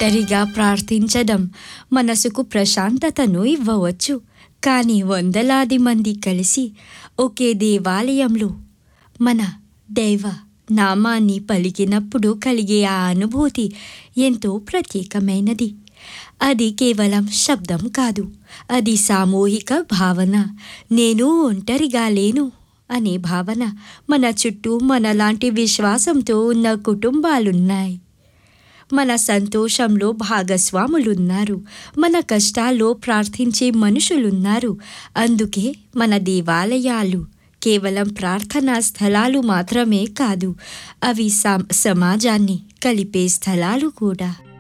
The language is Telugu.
ఒంటరిగా ప్రార్థించడం మనసుకు ప్రశాంతతను ఇవ్వవచ్చు కానీ వందలాది మంది కలిసి ఒకే దేవాలయంలో మన దైవ నామాన్ని పలికినప్పుడు కలిగే ఆ అనుభూతి ఎంతో ప్రత్యేకమైనది అది కేవలం శబ్దం కాదు అది సామూహిక భావన నేను ఒంటరిగా లేను అనే భావన మన చుట్టూ మనలాంటి విశ్వాసంతో ఉన్న కుటుంబాలున్నాయి మన సంతోషంలో భాగస్వాములున్నారు మన కష్టాల్లో ప్రార్థించే మనుషులున్నారు అందుకే మన దేవాలయాలు కేవలం ప్రార్థనా స్థలాలు మాత్రమే కాదు అవి సమాజాన్ని కలిపే స్థలాలు కూడా